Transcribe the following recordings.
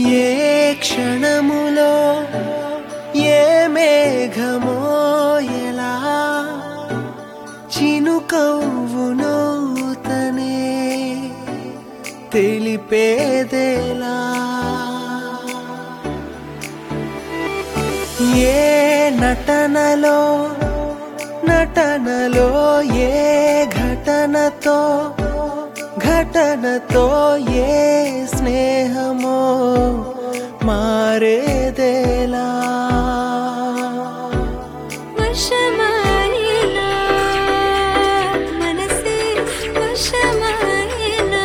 ఏ క్షణములో ఏ మేఘమో ఎలా చినుకవ్వునో తనే తెలిపేదేలా ఏ నటనలో నటనలో ఏ ఘటనతో ఘటనతో ఏ స్నేహమో మారేదేలా వశమాయేలా మనసే వశమాయేలా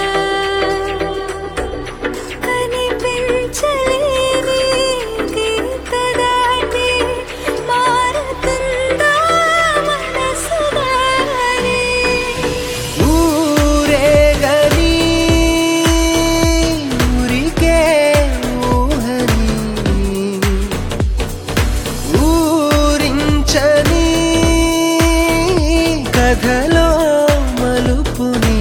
కనిపించలేని గీత దాటి మారుతుందా మనసు దారి ఊరేగని ఊరికే ఊహని ఊరించని కథలో మలుపుని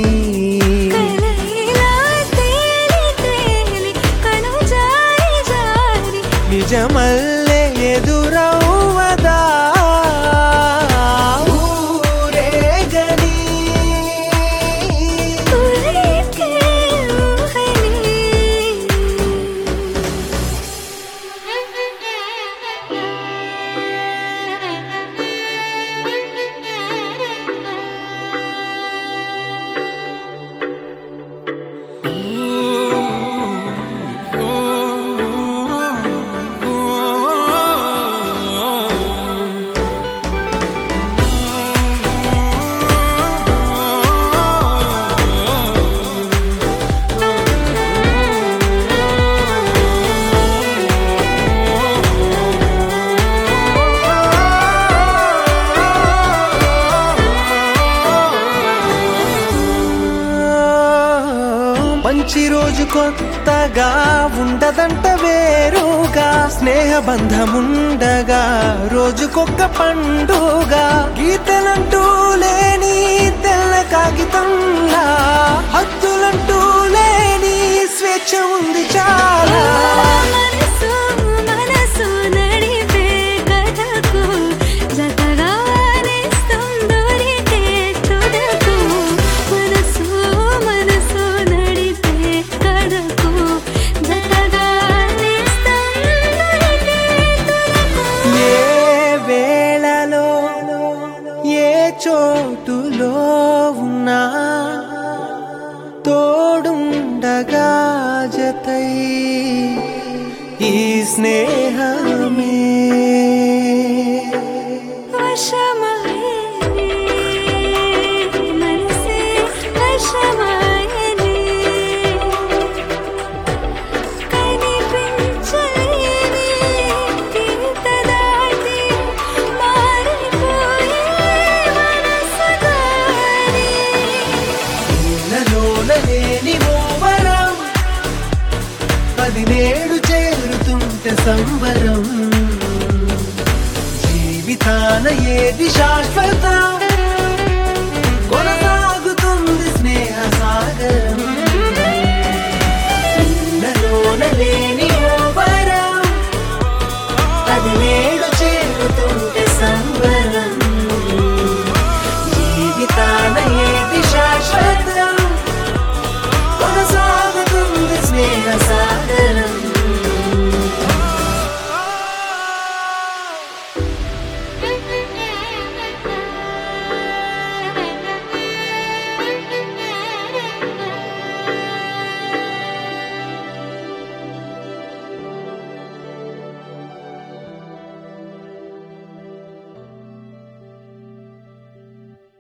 కలయిలా తేలి తేలి కను జారి జారి నిజమల్లే ఎదురవ్వదా ఊరేగని ఊరికే ఊహని మంచి రోజు కొత్తగా ఉండదంట వేరుగా స్నేహ బంధముండగా రోజుకొక్క పండుగ గీతలంటూ లేని తెల్ల కాగితంలా హద్దులంటూ లేని స్వేచ్ఛ ఉంది చాలా మనసు మనసు నడిపే కథకు జతగా నేస్తుందొరికే తుదకు మనసు మనసు నడిపే కథకు జతగా నేస్తుందొరికే తుదకు ఏ వేళలో ఏ చోటులో ఉన్నా తోడుండగా జతై ఈ స్నేహమే వశమాయనే మనసే వశమాయనే కనిపించలేని గీత దాటి మారిపోయే మనసు దారి ఇళ్ళలోన లేని ఓవరం అది నేడు చేరుతుంటే సంబరం జీవితాన ఏది శాశ్వతం